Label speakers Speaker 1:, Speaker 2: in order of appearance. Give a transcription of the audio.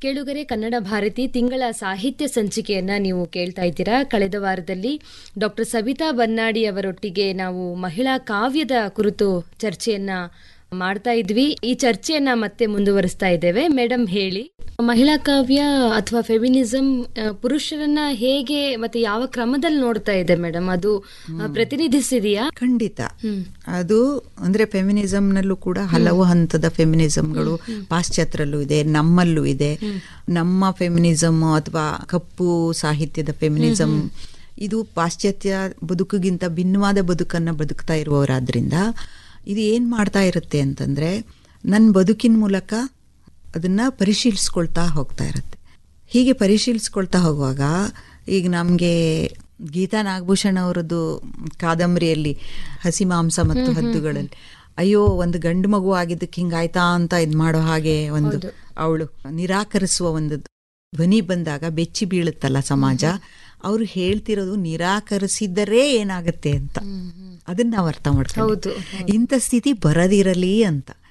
Speaker 1: ಕೇಳುಗರೆ ಕನ್ನಡ ಭಾರತಿ ತಿಂಗಳ ಸಾಹಿತ್ಯ ಸಂಚಿಕೆಯನ್ನ ನೀವು ಕೇಳ್ತಾ ಇದ್ದೀರಾ ಕಳೆದ ವಾರದಲ್ಲಿ ಡಾಕ್ಟರ್ ಸವಿತಾ ಬನ್ನಾಡಿ ಅವರೊಟ್ಟಿಗೆ ನಾವು ಮಹಿಳಾ ಕಾವ್ಯದ ಕುರಿತು ಚರ್ಚೆಯನ್ನ ಮಾಡ್ತಾ ಇದ್ವಿ ಈ ಚರ್ಚೆಯನ್ನ ಮತ್ತೆ ಮುಂದುವರಿಸ್ತಾ ಇದ್ದೇವೆ ಮೇಡಮ್ ಹೇಳಿ ಮಹಿಳಾ ಕಾವ್ಯ ಅಥವಾ ಫೆಮಿನಿಸಂ ಪುರುಷರನ್ನ ಹೇಗೆ ಮತ್ತೆ ಯಾವ ಕ್ರಮದಲ್ಲಿ ನೋಡ್ತಾ ಇದೆ ಮೇಡಮ್ ಅದು ಆ, ಪ್ರತಿನಿಧಿಸಿದೆಯಾ
Speaker 2: ಖಂಡಿತ
Speaker 1: ಹ್ಮ್
Speaker 2: ಅದು ಅಂದ್ರೆ ಫೆಮಿನಿಸಂನಲ್ಲೂ ಕೂಡ ಹಲವು ಹಂತದ ಫೆಮಿನಿಸಂಗಳು ಪಾಶ್ಚಾತ್ಯರಲ್ಲೂ ಇದೆ ನಮ್ಮಲ್ಲೂ ಇದೆ ನಮ್ಮ ಫೆಮಿನಿಸಮ್ ಅಥವಾ ಕಪ್ಪು ಸಾಹಿತ್ಯದ ಫೆಮಿನಿಸಂ ಇದು ಪಾಶ್ಚಾತ್ಯ ಬದುಕಿಗಿಂತ ಭಿನ್ನವಾದ ಬದುಕನ್ನು ಬದುಕ್ತಾ ಇರುವವರಾದ್ರಿಂದ ಇದು ಏನು ಮಾಡ್ತಾ ಇರುತ್ತೆ ಅಂತಂದ್ರೆ ನನ್ನ ಬದುಕಿನ ಮೂಲಕ ಅದನ್ನ ಪರಿಶೀಲಿಸ್ಕೊಳ್ತಾ ಹೋಗ್ತಾ ಇರುತ್ತೆ ಹೀಗೆ ಪರಿಶೀಲಿಸ್ಕೊಳ್ತಾ ಹೋಗುವಾಗ ಈಗ ನಮಗೆ ಗೀತಾ ನಾಗಭೂಷಣ್ ಅವರದ್ದು ಕಾದಂಬರಿಯಲ್ಲಿ ಹಸಿ ಮಾಂಸ ಮತ್ತು ಹದ್ದುಗಳಲ್ಲಿ ಅಯ್ಯೋ ಒಂದು ಗಂಡು ಮಗು ಆಗಿದ್ದಕ್ಕೆ ಹಿಂಗಾಯ್ತಾ ಅಂತ ಇದ್ ಮಾಡೋ ಹಾಗೆ ಒಂದು ಅವಳು ನಿರಾಕರಿಸುವ ಒಂದು ಧ್ವನಿ ಬಂದಾಗ ಬೆಚ್ಚಿ ಬೀಳುತ್ತಲ್ಲ ಸಮಾಜ ಅವರು ಹೇಳ್ತಿರೋದು ನಿರಾಕರಿಸಿದರೆ ಏನಾಗುತ್ತೆ ಅಂತ ಅದನ್ನ ನಾವು ಅರ್ಥ ಮಾಡ್ಕೊಂಡು
Speaker 1: ಹೌದು
Speaker 2: ಇಂಥ ಸ್ಥಿತಿ ಬರದಿರಲಿ ಅಂತ